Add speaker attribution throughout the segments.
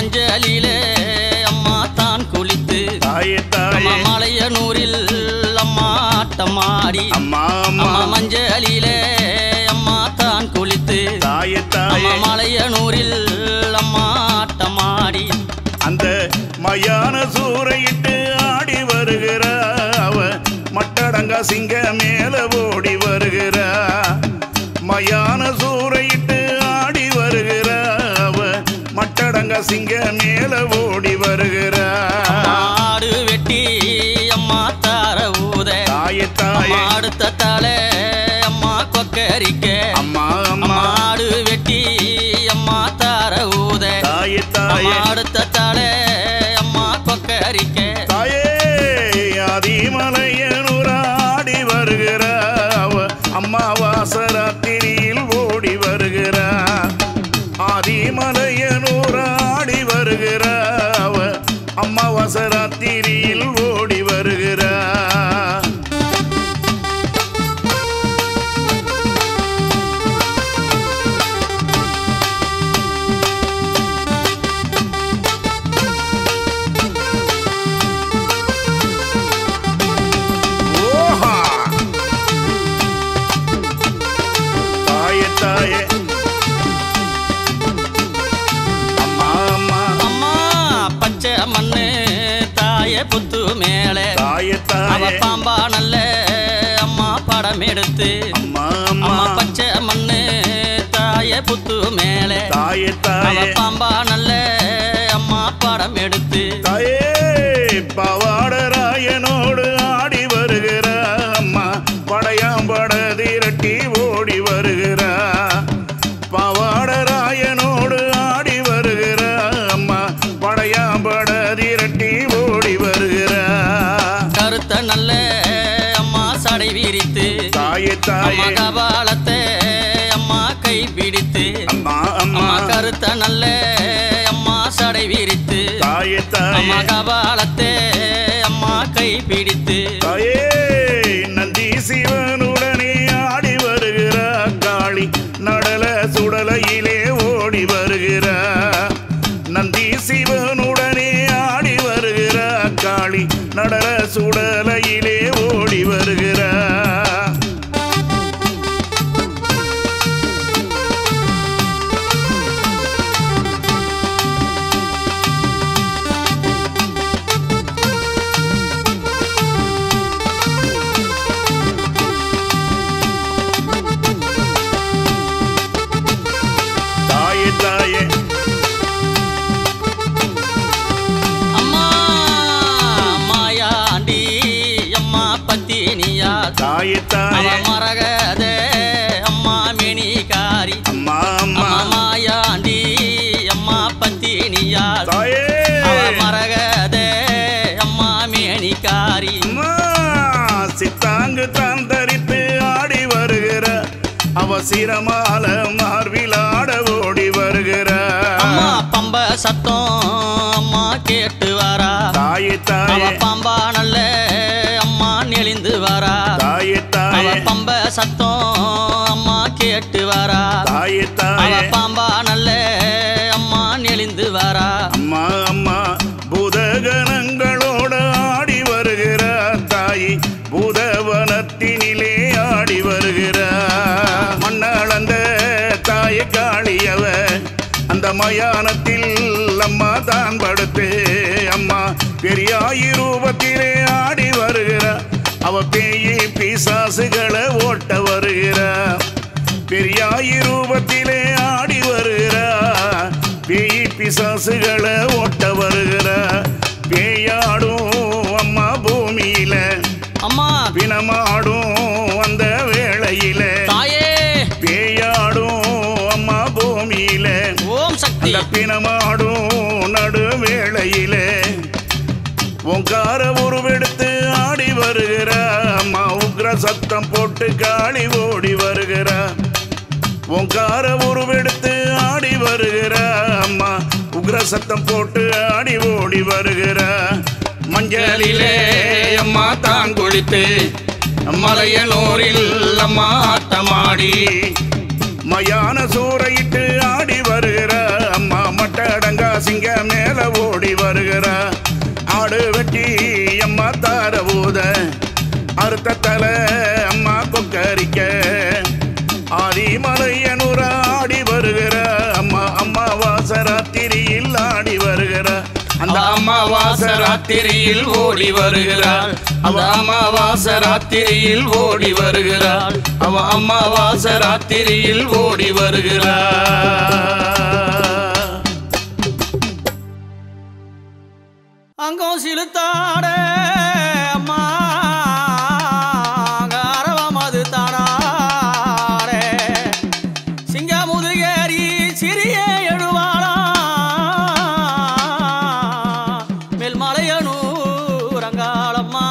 Speaker 1: மஞ்சளிலே அம்மா தான் குளித்து
Speaker 2: தாயே
Speaker 1: அம்மா
Speaker 2: தாயே
Speaker 1: மலையனூரில் அம்மா ஆட்டமாடி
Speaker 2: அம்மா அம்மா
Speaker 1: அம்மா மஞ்சளிலே அம்மா தான் குளித்து
Speaker 2: தாயே
Speaker 1: அம்மா
Speaker 2: தாயே
Speaker 1: மலையனூரில் அம்மா ஆட்டமாடி
Speaker 2: அந்த மயான சூறையிட்டு ஆடி வருகிற அவ மட்டடங்கா சிங்க மேல ஓடி வருகிற மயான சூறையிட்டு ஆடி வருகிற அவ மட்டடங்கா சிங்க மேல ஓடி வருகிற
Speaker 1: மாடு வெட்டி அம்மா தார ஊத
Speaker 2: தாயே தாயே
Speaker 1: அம்மா அடுத்த தலை அம்மா கொக்கரிக்க
Speaker 2: அம்மா அம்மா
Speaker 1: மாடு வெட்டி அம்மா தார ஊத
Speaker 2: தாயே
Speaker 1: அம்மா
Speaker 2: தாயே
Speaker 1: அடுத்த தலை அம்மா கொக்கரிக்க
Speaker 2: தாயே ஆதிமலையனூர் ஆடி வருகிற அவ அம்மா வாசராத்திரியில் ஓடி வருகிற ஆதிமலையனூர் ஆடி வருகிற அவ அம்மா வாசராத்திரியில் ஓடி வருகிற ஓஹா தாயே தாயே அம்மா அம்மா
Speaker 1: அம்மா பச்சை மண்ணு தாய புத்து மேலே
Speaker 2: தாயே
Speaker 1: அவ
Speaker 2: தாயே
Speaker 1: பாம்பா நல்ல அம்மா படம் எடுத்து
Speaker 2: அம்மா அம்மா
Speaker 1: அம்மா பச்சை மண்ணு தாய புத்து மேலே
Speaker 2: தாயே
Speaker 1: அவ
Speaker 2: தாயே
Speaker 1: பாம்பா நல்ல அம்மா படம் எடுத்து
Speaker 2: தாயே பவாடராயனோடு ஆடி வருகிற அம்மா படையாம்பட திரட்டி ஓடி வருகிற பவாடராயனோடு ஆடி வருகிற அம்மா படையாம்பட திரட்டி ஓடி வருகிற
Speaker 1: கருத்த நல்ல அம்மா சடை விரித்து
Speaker 2: தாயே
Speaker 1: அம்மா
Speaker 2: தாயே
Speaker 1: கபாலத்தை அம்மா கை பிடித்து
Speaker 2: அம்மா அம்மா
Speaker 1: அம்மா கருத்த நல்ல அம்மா சடை விரித்து
Speaker 2: தாயே
Speaker 1: அம்மா
Speaker 2: தாயே
Speaker 1: கபாலத்தை அம்மா கை பிடித்து
Speaker 2: தாயே நந்தி சிவனுடனே ஆடி வருகிற காளி நடல சுடலையிலே ஓடி வருகிற நந்தி சிவனுடனே ஆடி வருகிற காளி நடல சுடலையிலே ஓடி வருகிற தாயே தாயே
Speaker 1: அம்மா மாயாண்டி அம்மா பத்தினியா
Speaker 2: தாயே
Speaker 1: அவ
Speaker 2: தாயே
Speaker 1: மரகத அம்மா மினிகாரி
Speaker 2: அம்மா அம்மா
Speaker 1: அம்மா மாயாண்டி அம்மா பத்தினியா
Speaker 2: தாயே
Speaker 1: அவ மரகத அம்மா மேனிகாரி
Speaker 2: அம்மா, சித்தாங்கு தான் தரித்து ஆடி வருகிற அவசிரமால மார்பிலாட ஓடி வருகிற
Speaker 1: அம்மா பம்ப சத்தம் அம்மா கேட்டு வரா
Speaker 2: தாயே
Speaker 1: அவ
Speaker 2: தாயே
Speaker 1: பம்பா நல்ல அம்மா நெளிந்து வரா
Speaker 2: தாயே
Speaker 1: அவ
Speaker 2: தாயே
Speaker 1: பம்ப சத்தம் அம்மா கேட்டு வரா
Speaker 2: தாயே
Speaker 1: அவ
Speaker 2: தாயே
Speaker 1: பாம்பா நல்ல அம்மா நெளிந்து வரா
Speaker 2: அம்மா அம்மா பூதகணங்களோட ஆடி வருகிற தாயி பூதவனத்தினிலே ஆடி வருகிற மண்ணளந்த தாயை காளியவ அந்த மயானத்தில் அம்மா தான் படுத்து அம்மா பெரியாயி ரூபத்திலே ஆடி வருகிற அவ பேயி பிசாசுகளை ஓட்ட வருகிற பெரியாயி ரூபத்திலே ஆடி வருகிற பேய் பிசாசுகளை ஓட்ட வருகிற பேயாடும் அம்மா பூமியில
Speaker 1: அம்மா
Speaker 2: பிணமாடும் அந்த வேளையில
Speaker 1: தாயே
Speaker 2: பேயாடும் அம்மா பூமியில
Speaker 1: ஓம் சக்தி
Speaker 2: அந்த பிணமாடும் நடு வேளையில ஓங்கார உருவெடுத்து ஆடி வருகிற அம்மா உக்ர சத்தம் போட்டு காளி ஓடி வருகிற ஓங்கார உருவெடுத்து ஆடி வருகிற அம்மா உக்ர சத்தம் போட்டு ஆடி ஓடி வருகிற மஞ்சளிலே அம்மா தான் குளித்து மலையனூரில் அம்மா ஆட்டமாடி மயான சூறையிட்டு ஆடி வருகிற அம்மா மட்டடங்கா சிங்க மேல ஓடி வருகிறா ஆடு வெட்டி அம்மா தார ஊத அறுத்த தலை அம்மா கொக்கரிக்க ஆதிமலையனூர ஆடி வருகிற அம்மா அம்மா வாசராத்திரியில் ஆடி வருகிற
Speaker 1: அந்த அமாவாசை ராத்திரியில் ஓடி வருகிறாள் அந்த அமாவாசை ராத்திரியில் ஓடி வருகிறாள் அவ அமாவாசை ராத்திரியில் ஓடி வருகிறாள் அங்கோ சிலுத்தாட அம்மா அரவம் அது தானாடே சிங்க முதுகேறி சிறிய எழுவாளா மேல்மலையனூரங்காளம்மா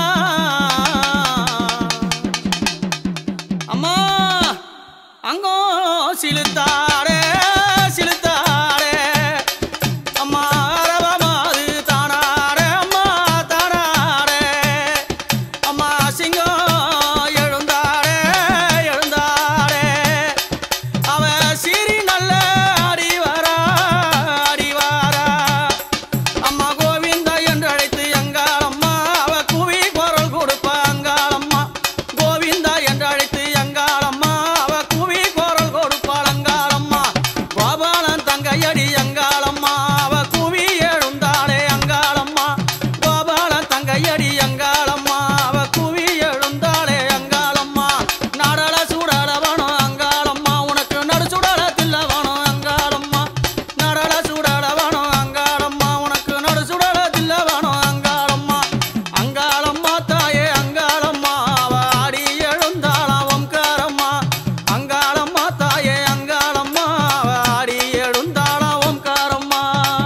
Speaker 1: அம்மா அங்கோ சிலுத்தாடே சிலுத்தாடே அம்மா அரவமாது தானாடே அம்மா தானாடே அம்மா சிங்கம் எழுந்தாடே எழுந்தாடே அவ சிறி நல்ல அடி வரா அடி வாரா அம்மா கோவிந்தா என்று அழைத்து எங்காளம்மா அவ குவி குரல் கொடுப்பா அங்காளம்மா கோவிந்தா என்று அழைத்து எங்காளம்மா அவ குவி குரல் கொடுப்பாள் அங்காளம்மா கோபாலன் தங்கையடி அங்காளம்மா அவ குவி எழுந்தாளே அங்காளம்மா கோபாலன் தங்கையடி அங்காளம்மா அவ குவி எழுந்தாளே அங்காளம்மா நடல சுடல வேணும் அங்காளம்மா உனக்கு நடு சுடல தில்ல வேணும் அங்காளம்மா நடல சுடல வேணும் அங்காளம்மா உனக்கு நடு சுடல தில்ல வேணும் அங்காளம்மா அங்காளம்மா தாயே அங்காளம்மா அவ ஆடி எழுந்தாளாம் ஓம்காரம்மா அங்காளம்மா தாயே அங்காளம்மா அவ ஆடி எழுந்தாளாம் ஓம்காரம்மா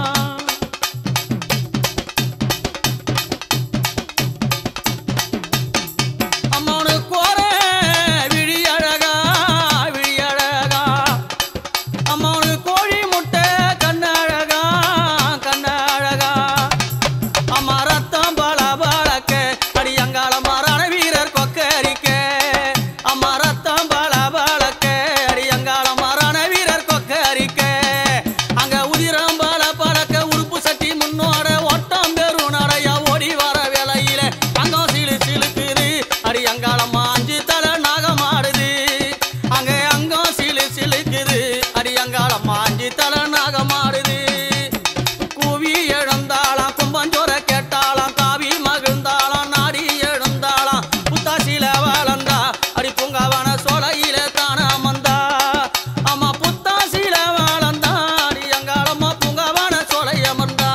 Speaker 1: அம்மனு கோர விழியழகா விழியழகா அம்மனு கோழி முட்டை கண்ணழகா கண்ணழகா அம்மா ரத்தம் பல பழக்க அடி அங்காள மரண வீரர் கொக்கரிக்க அம்மா ரத்தம் பல பழக்க அடி அங்காள மரண வீரர் கொக்கரிக்க அங்க உதிரம் பல பழக்க உறுப்பு சட்டி முன்னோட ஓட்டம் பெரும் நடையா ஓடி வர வேலையில அங்கம் சிலு சிலுக்குது அடி அங்காளம்மா அஞ்சு தலை நாகமாடுது அங்க அங்கம் சிலு சிலுக்குது அடி அங்காளம்மா அஞ்சு தலை நாகமாடுது கூவி எழுந்தாளாம் கும்பஞ்சோர கேட்டாளாம் காவி மகிழ்ந்தாளாம் நாடி எழுந்தாளாம் புத்தாசில வளர்ந்தா அடி பூங்காவன சோலையில தானா மந்தா அம்மா புத்தாசில வளர்ந்தா அடி அங்காளம்மா பூங்காவன சோலை அமர்ந்தா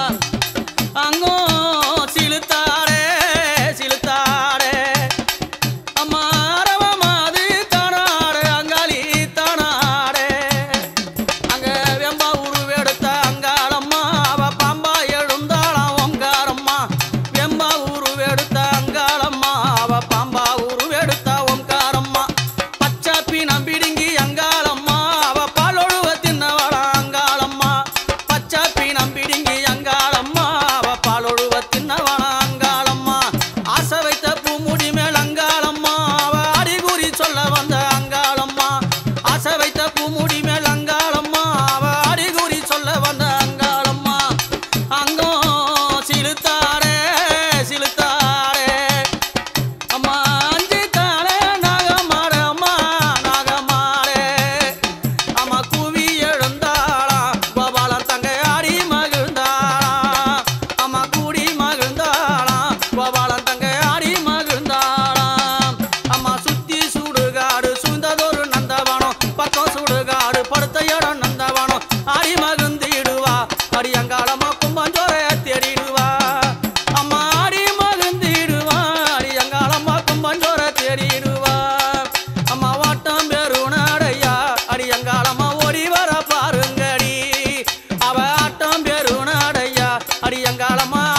Speaker 1: அங்கோ சிலுத்தாடே சிலுத்தாடே அம்மா அரவமாது தானாடே அங்காளி தானாடே அங்க வெம்பா உருவெடுத்த அங்காளம்மா அவ பாம்பா எழுந்தாளாம் ஓங்காரம்மா வெம்பா உருவெடுத்த அங்காளம்மா அவ பாம்பா உருவெடுத்த ஓங்காரம்மா பச்சாப்பி நம்பிடுங்கி அங்காளம்மா அவ பாலொழுவ தின்னவளா அங்காளம்மா பச்சாப்பி நம்பிடுங்கி அங்காளம்மா அவ பாலொழுவ தின்னவளா அங்காளம்மா ஆசை வைத்த பூமுடி மேல் அங்காளம்மா அவ அடிகுறி சொல்ல வந்த அங்காளம்மா ஆசை வைத்த பூமுடி மேல் அங்காளம்மா அவ அடிகுறி சொல்ல வந்த அங்காளம்மா அங்கோ சிலுத்தாரே சிலுத்தாரே அம்மா அஞ்சு தாளே நாகமாட அம்மா நாகமாடே அம்மா குவி எழுந்தாளா கோபாலன் தங்கை ஆடி மகிழ்ந்தாளா அம்மா கூடி மகிழ்ந்தாளா கோபாலன் தங்கை ஆடி மகிழ்ந்தாளா அம்மா சுத்தி சுடுகாடு சுந்ததொரு நந்தவனம் பக்கம் சுடுகாடு படுத்த இடம் நந்தவனம் ஆடி மகிழ்ந்திடுவா அடி அங்காளம்மா கும்பஞ்சோரைய தேடிடுவா அம்மா ஆடி மகிழ்ந்திடுவா அடி அங்காளம்மா கும்பஞ்சோர தேடிடுவா அம்மா வாட்டம் பெருநாடையா அடி அங்காளம்மா ஓடி வர பாருங்கடி அவ ஆட்டம் பெருநாடையா அடி அங்காளம்மா